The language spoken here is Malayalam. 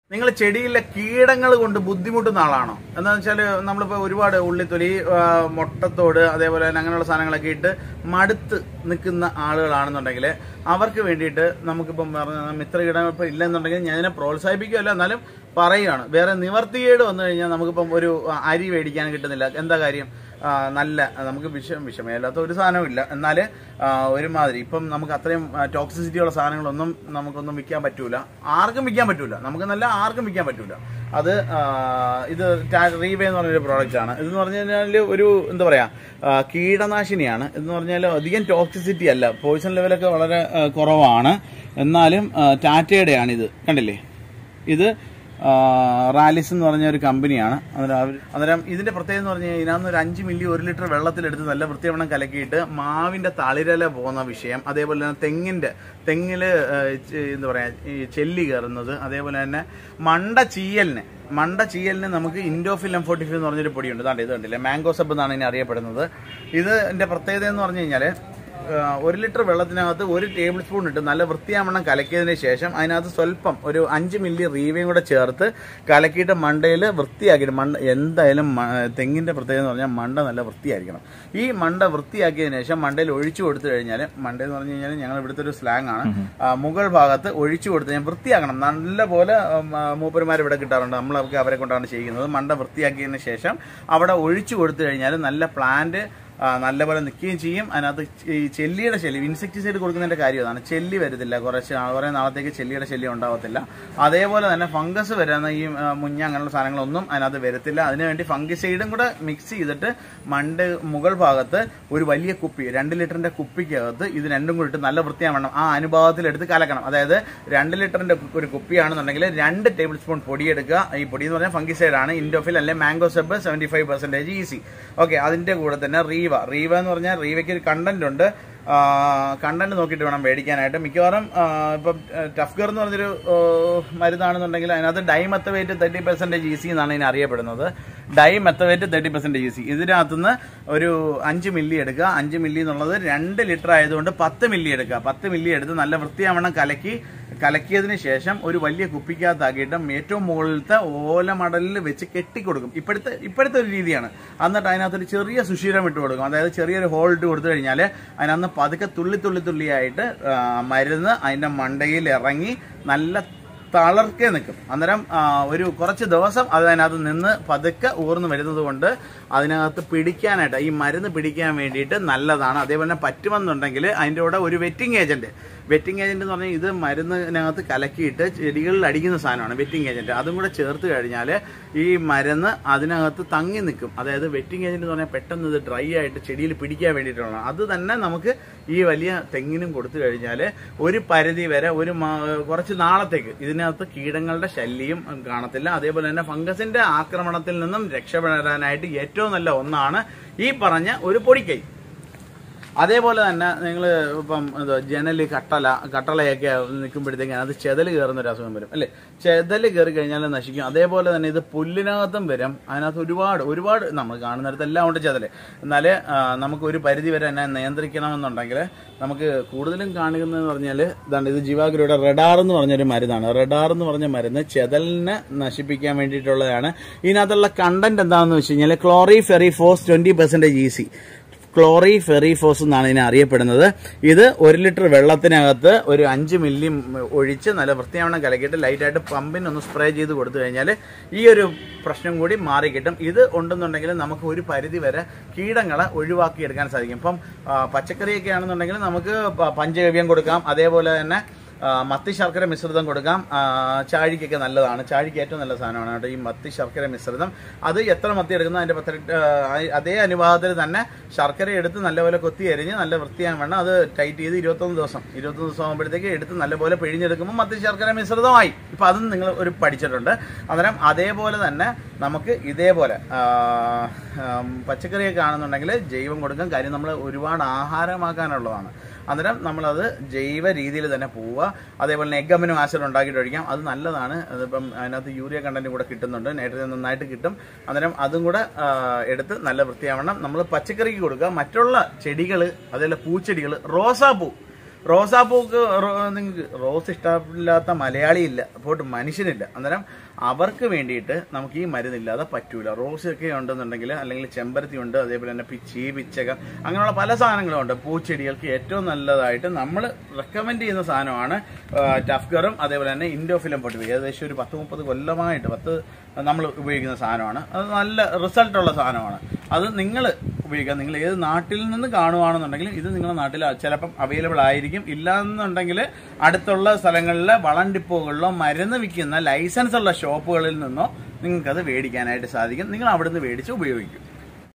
നിങ്ങൾ ചെടിയിലെ കീടങ്ങൾ കൊണ്ട് ബുദ്ധിമുട്ടുന്ന ആളാണോ എന്താണെന്ന് വെച്ചാൽ നമ്മളിപ്പോൾ ഒരുപാട് ഉള്ളിത്തൊലി ആ, മുട്ടത്തോട് അതേപോലെ തന്നെ അങ്ങനെയുള്ള സാധനങ്ങളൊക്കെ ഇട്ട് മടുത്ത് നിൽക്കുന്ന ആളുകളാണെന്നുണ്ടെങ്കിൽ അവർക്ക് വേണ്ടിയിട്ട് നമുക്കിപ്പം പറഞ്ഞ മിത്ര കീടങ്ങൾ ഇപ്പം ഇല്ലെന്നുണ്ടെങ്കിൽ ഞാൻ ഇതിനെ പ്രോത്സാഹിപ്പിക്കുകയല്ല എന്നാലും പറയുകയാണ് വേറെ നിവർത്തികേട് വന്നു കഴിഞ്ഞാൽ നമുക്കിപ്പം ഒരു ആ, അരി മേടിക്കാൻ കിട്ടുന്നില്ല എന്താ കാര്യം ആ, നല്ല നമുക്ക് വിഷം വിഷമേലാത്ത ഒരു സാധനവും ഇല്ല എന്നാൽ ഒരുമാതിരി ഇപ്പം നമുക്ക് അത്രയും ടോക്സിസിറ്റി ഉള്ള സാധനങ്ങളൊന്നും നമുക്കൊന്നും വിൽക്കാൻ പറ്റൂല ആർക്കും വിൽക്കാൻ പറ്റൂല നമുക്ക് നല്ല ആർക്കും വിൽക്കാൻ പറ്റൂല അത് ആ, ഇത് റീവേ എന്ന് പറഞ്ഞൊരു പ്രോഡക്റ്റ് ആണ് ഇതെന്ന് പറഞ്ഞു കഴിഞ്ഞാൽ ഒരു എന്താ പറയാ ആ, കീടനാശിനിയാണ് ഇതെന്ന് പറഞ്ഞാൽ അധികം ടോക്സിസിറ്റി അല്ല പോയിസൺ ലെവലൊക്കെ വളരെ ആ, കുറവാണ് എന്നാലും ആ, ടാറ്റയുടെയാണ് ഇത് കണ്ടില്ലേ ഇത് ആ, റാലിസ് എന്ന് പറഞ്ഞ ഒരു കമ്പനിയാണ് അന്നേരം അവര് അന്നേരം ഇതിന്റെ പ്രത്യേകത എന്ന് പറഞ്ഞാൽ ഇതിനകത്ത് ഒരു അഞ്ച് മില്ലി ഒരു ലിറ്റർ വെള്ളത്തിലെടുത്ത് നല്ല വൃത്തിയവണ്ണം കലക്കിയിട്ട് മാവിന്റെ തളിരല പോകുന്ന വിഷയം അതേപോലെ തന്നെ തെങ്ങിന്റെ തെങ്ങില് ആ, ചെ- എന്താ പറയാ ഈ ചെല്ലി കയറുന്നത് അതേപോലെ തന്നെ മണ്ട ചീയലിന് മണ്ട ചീയലിന് നമുക്ക് ഇൻഡോഫിൽ എം ഫോർട്ടി ഫൈവ് എന്ന് പറഞ്ഞൊരു പൊടിയുണ്ട് ഇതാണ്ട് ഇത് കണ്ടില്ലേ മാംഗോ സബ് എന്നാണ് ഇതിനെ അറിയപ്പെടുന്നത് ഇത് എന്റെ പ്രത്യേകത എന്ന് പറഞ്ഞു കഴിഞ്ഞാല് ആ, ഒരു ലിറ്റർ വെള്ളത്തിനകത്ത് ഒരു ടേബിൾ സ്പൂൺ ഇട്ട് നല്ല വൃത്തിയാവണ്ണം കലക്കിയതിന് ശേഷം അതിനകത്ത് സ്വല്പം ഒരു അഞ്ച് മില്ലി റീവയും കൂടെ ചേർത്ത് കലക്കിയിട്ട് മണ്ടയിൽ വൃത്തിയാക്കിയിട്ട് മണ്ട എന്തായാലും മ- തെങ്ങിന്റെ പ്രത്യേകത എന്ന് പറഞ്ഞാൽ മണ്ട നല്ല വൃത്തിയായിരിക്കണം ഈ മണ്ട വൃത്തിയാക്കിയതിന് ശേഷം മണ്ടയിൽ ഒഴിച്ചു കൊടുത്തു കഴിഞ്ഞാൽ മണ്ട എന്ന് പറഞ്ഞു കഴിഞ്ഞാൽ ഞങ്ങൾ ഇവിടുത്തെ ഒരു സ്ലാങ് ആണ് ആ, മുകൾ ഭാഗത്ത് ഒഴിച്ചു കൊടുത്ത് ഞാൻ വൃത്തിയാക്കണം നല്ല പോലെ മൂപ്പന്മാർ ഇവിടെ കിട്ടാറുണ്ട് നമ്മളൊക്കെ അവരെ കൊണ്ടാണ് ചെയ്യുന്നത് മണ്ട വൃത്തിയാക്കിയതിന് ശേഷം അവിടെ ഒഴിച്ചു കൊടുത്തു കഴിഞ്ഞാൽ നല്ല പ്ലാന്റ് ആ, നല്ലപോലെ നിൽക്കുകയും ചെയ്യും അതിനകത്ത് ഈ ചെല്ലിയുടെ ശല്യം ഇൻസെക്ടിസൈഡ് കൊടുക്കുന്നതിന്റെ കാര്യം അതാണ് ചെല്ലി വരത്തില്ല കുറച്ച് നാ- കുറേ നാളത്തേക്ക് ചെല്ലിയുടെ ശല്യം ഉണ്ടാവത്തില്ല അതേപോലെ തന്നെ ഫംഗസ് വരുന്ന ഈ ആ, മുഞ്ഞ അങ്ങനെയുള്ള സാധനങ്ങളൊന്നും അതിനകത്ത് വരത്തില്ല അതിനുവേണ്ടി ഫംഗിസൈഡും കൂടെ മിക്സ് ചെയ്തിട്ട് മണ്ട് മുകൾ ഭാഗത്ത് ഒരു വലിയ കുപ്പി രണ്ട് ലിറ്ററിന്റെ കുപ്പിക്കകത്ത് ഇത് രണ്ടും കൂടി ഇട്ട് നല്ല വൃത്തിയാവണം ആ അനുഭാവത്തിൽ എടുത്ത് കലക്കണം അതായത് രണ്ട് ലിറ്ററിന്റെ ഒരു കുപ്പിയാണെന്നുണ്ടെങ്കിൽ രണ്ട് ടേബിൾ സ്പൂൺ പൊടിയെടുക്കുക ഈ പൊടി എന്ന് പറഞ്ഞാൽ ഫംഗിസൈഡ് ആണ് ഇൻഡോഫിൽ അല്ലെങ്കിൽ mancozeb seventy five percentage EC okay അതിന്റെ കൂടെ തന്നെ റീവ റീവ എന്ന് പറഞ്ഞാൽ റീവയ്ക്ക് ഒരു കണ്ടന്റ് ഉണ്ട് കണ്ടന്റ് നോക്കിയിട്ട് വേണം മേടിക്കാനായിട്ട് മിക്കവാറും ആ, ഇപ്പം ടഫ്ഗർ എന്ന് പറഞ്ഞൊരു ആ, മരുന്നാണെന്നുണ്ടെങ്കിൽ അതിനകത്ത് ഡൈമെത്തവേറ്റ് തേർട്ടി പെർസെന്റേജ് ഈസി എന്നാണ് ഇതിനെ അറിയപ്പെടുന്നത് ഡൈമെത്തവേറ്റ് തേർട്ടി പെർസെന്റേജ് ഈസി ഇതിനകത്തുനിന്ന് ഒരു അഞ്ച് മില്ലി എടുക്കുക അഞ്ച് മില്ലി എന്നുള്ളത് രണ്ട് ലിറ്റർ ആയതുകൊണ്ട് പത്ത് മില്ലി എടുക്കുക പത്ത് മില്ലി എടുത്ത് നല്ല വൃത്തിയാവണ്ണം കലക്കി കലക്കിയതിന് ശേഷം ഒരു വലിയ കുപ്പിക്കകത്താക്കിയിട്ട് ഏറ്റവും മുകളിലത്തെ ഓലമടലിൽ വെച്ച് കെട്ടിക്കൊടുക്കും ഇപ്പോഴത്തെ ഇപ്പോഴത്തെ ഒരു രീതിയാണ് എന്നിട്ട് അതിനകത്തൊരു ചെറിയ സുശീലം ഇട്ട് കൊടുക്കും അതായത് ചെറിയൊരു ഹോൾ ഇട്ട് കൊടുത്തു കഴിഞ്ഞാൽ അതിനകത്ത് പതുക്കെ തുള്ളി തുള്ളി തുള്ളിയായിട്ട് ആ, മരുന്ന് അതിന്റെ മണ്ടയിൽ ഇറങ്ങി നല്ല തളർക്കെ നിൽക്കും അന്നേരം ആ, ഒരു കുറച്ച് ദിവസം അത് അതിനകത്ത് നിന്ന് പതുക്കെ ഊർന്നു വരുന്നത് കൊണ്ട് അതിനകത്ത് പിടിക്കാനായിട്ട് ഈ മരുന്ന് പിടിക്കാൻ വേണ്ടിയിട്ട് നല്ലതാണ് അതേപോലെ തന്നെ പറ്റുമെന്നുണ്ടെങ്കിൽ അതിൻ്റെ കൂടെ ഒരു വെറ്റിംഗ് ഏജന്റ് വെറ്റിംഗ് ഏജന്റ് എന്ന് പറഞ്ഞാൽ ഇത് മരുന്നിനകത്ത് കലക്കിയിട്ട് ചെടികളിൽ അടിക്കുന്ന സാധനമാണ് വെറ്റിംഗ് ഏജന്റ് അതും കൂടെ ചേർത്ത് കഴിഞ്ഞാൽ ഈ മരുന്ന് അതിനകത്ത് തങ്ങി നിൽക്കും അതായത് വെറ്റിംഗ് ഏജന്റ് എന്ന് പറഞ്ഞാൽ പെട്ടെന്ന് ഇത് ഡ്രൈ ആയിട്ട് ചെടിയിൽ പിടിക്കാൻ വേണ്ടിയിട്ടുള്ളതാണ് അത് തന്നെ നമുക്ക് ഈ വലിയ തെങ്ങിനും കൊടുത്തു കഴിഞ്ഞാൽ ഒരു പരിധി വരെ ഒരു മാ- കുറച്ച് നാളത്തേക്ക് ഇതിനകത്ത് കീടങ്ങളുടെ ശല്യം കാണത്തില്ല അതേപോലെ തന്നെ ഫംഗസിന്റെ ആക്രമണത്തിൽ നിന്നും രക്ഷപ്പെടാനായിട്ട് ഏറ്റവും നല്ല ഒന്നാണ് ഈ പറഞ്ഞ ഒരു പൊടിക്കൈ അതേപോലെ തന്നെ നിങ്ങൾ ഇപ്പം ഇത് ജനല് കട്ടല കട്ടളയൊക്കെ നിൽക്കുമ്പോഴത്തേക്കും അത് ചെതൽ കയറുന്ന ഒരു അസുഖം വരും അല്ലേ ചെതൽ കയറി കഴിഞ്ഞാൽ നശിക്കും അതേപോലെ തന്നെ ഇത് പുല്ലിനകത്തും വരും അതിനകത്ത് ഒരുപാട് ഒരുപാട് നമ്മൾ കാണുന്നിടത്ത് എല്ലാം ഉണ്ട് ചെതല് എന്നാൽ നമുക്ക് ഒരു പരിധി വരെ തന്നെ നിയന്ത്രിക്കണമെന്നുണ്ടെങ്കിൽ നമുക്ക് കൂടുതലും കാണുന്നതെന്ന് പറഞ്ഞാൽ ഇതാണ് ഇത് ജീവാഗ്രയുടെ റെഡാർ എന്ന് പറഞ്ഞൊരു മരുന്നാണ് റെഡാർ എന്ന് പറഞ്ഞ മരുന്ന് ചെതലിനെ നശിപ്പിക്കാൻ വേണ്ടിയിട്ടുള്ളതാണ് ഇതിനകത്തുള്ള കണ്ടന്റ് എന്താണെന്ന് വെച്ച് കഴിഞ്ഞാൽ chlorpyrifos twenty percentage EC chlorpyrifos എന്നാണ് ഇതിനെ അറിയപ്പെടുന്നത് ഇത് ഒരു ലിറ്റർ വെള്ളത്തിനകത്ത് ഒരു അഞ്ച് മില്ലി ഒഴിച്ച് നല്ല വൃത്തിയാവണ്ണം കലക്കിയിട്ട് ലൈറ്റായിട്ട് പമ്പിനൊന്ന് സ്പ്രേ ചെയ്ത് കൊടുത്തു കഴിഞ്ഞാൽ ഈ ഒരു പ്രശ്നം കൂടി മാറി കിട്ടും ഇത് ഉണ്ടെന്നുണ്ടെങ്കിൽ നമുക്ക് ഒരു പരിധി വരെ കീടങ്ങളെ ഒഴിവാക്കിയെടുക്കാൻ സാധിക്കും ഇപ്പം ആ, പച്ചക്കറിയൊക്കെ ആണെന്നുണ്ടെങ്കിൽ നമുക്ക് പ- പഞ്ചഗവ്യം കൊടുക്കാം അതേപോലെ തന്നെ ആ, മത്തി ശർക്കര മിശ്രിതം കൊടുക്കാം ആ, ചാഴിക്കൊക്കെ നല്ലതാണ് ചാഴിക്ക് ഏറ്റവും നല്ല സാധനമാണ് കേട്ടോ ഈ മത്തി ശർക്കര മിശ്രിതം അത് എത്ര മത്തി എടുക്കുന്നോ അതിന്റെ പത്ത് അതേ അനുപാതത്തിൽ തന്നെ ശർക്കര എടുത്ത് നല്ലപോലെ കൊത്തി എരിഞ്ഞ് നല്ല വൃത്തിയാൻ വേണം അത് ടൈറ്റ് ചെയ്ത് ഇരുപത്തൊന്ന് ദിവസം ഇരുപത്തൊന്ന് ദിവസം ആകുമ്പോഴത്തേക്ക് എടുത്ത് നല്ലപോലെ പിഴിഞ്ഞെടുക്കുമ്പോൾ മത്തി ശർക്കര മിശ്രിതമായി ഇപ്പൊ അതും നിങ്ങൾ ഒരു പഠിച്ചിട്ടുണ്ട് അന്നേരം അതേപോലെ തന്നെ നമുക്ക് ഇതേപോലെ ആ, ആം, പച്ചക്കറിയൊക്കെ ആണെന്നുണ്ടെങ്കിൽ ജൈവം കൊടുക്കാം കാര്യം നമ്മൾ ഒരുപാട് ആഹാരമാക്കാനുള്ളതാണ് അന്നേരം നമ്മളത് ജൈവ രീതിയിൽ തന്നെ പോവുക അതേപോലെ തന്നെ എഗ് അമിനോ ആസിഡ് ഉണ്ടാക്കിയിട്ട് ഒഴിക്കാം അത് നല്ലതാണ് അതിപ്പം അതിനകത്ത് യൂറിയ കണ്ടന്റ് കൂടെ കിട്ടുന്നുണ്ട് നൈട്രജൻ നന്നായിട്ട് കിട്ടും അന്നേരം അതും കൂടെ ആ, എടുത്ത് നല്ല വൃത്തിയാവണം നമ്മൾ പച്ചക്കറിക്ക് കൊടുക്കുക മറ്റുള്ള ചെടികൾ അതേപോലെ പൂച്ചെടികൾ റോസാപ്പൂ റോസാപ്പൂക്ക് നിങ്ങൾക്ക് റോസ് ഇഷ്ടമില്ലാത്ത മലയാളി ഇല്ല പോട്ട് മനുഷ്യനില്ല അന്നേരം അവർക്ക് വേണ്ടിയിട്ട് നമുക്ക് ഈ മരുന്നില്ലാതെ പറ്റൂല റോസ് ഒക്കെ ഉണ്ടെന്നുണ്ടെങ്കിൽ അല്ലെങ്കിൽ ചെമ്പരത്തി ഉണ്ട് അതേപോലെ തന്നെ പിച്ചി പിച്ചക അങ്ങനെയുള്ള പല സാധനങ്ങളും ഉണ്ട് പൂച്ചെടികൾക്ക് ഏറ്റവും നല്ലതായിട്ട് നമ്മൾ റെക്കമെൻഡ് ചെയ്യുന്ന സാധനമാണ് ടഫ്ഗറും അതേപോലെ തന്നെ ഇൻഡോഫിലം പൊട്ടിവി ഏകദേശം ഒരു പത്ത് മുപ്പത് കൊല്ലമായിട്ട് പത്ത് നമ്മൾ ഉപയോഗിക്കുന്ന സാധനമാണ് അത് നല്ല റിസൾട്ടുള്ള സാധനമാണ് അത് നിങ്ങൾ ഉപയോഗിക്കാം നിങ്ങൾ ഏത് നാട്ടിൽ നിന്ന് കാണുവാണെന്നുണ്ടെങ്കിൽ ഇത് നിങ്ങളുടെ നാട്ടിൽ ചിലപ്പം അവൈലബിൾ ആയിരിക്കും ഇല്ല എന്നുണ്ടെങ്കിൽ അടുത്തുള്ള സ്ഥലങ്ങളിലെ വളം ഡിപ്പോകളിലോ മരുന്ന് വിൽക്കുന്ന ലൈസൻസ് ഉള്ള ഷോപ്പുകളിൽ നിന്നോ നിങ്ങൾക്കത് മേടിക്കാനായിട്ട് സാധിക്കും നിങ്ങൾ അവിടുന്ന് മേടിച്ച് ഉപയോഗിക്കും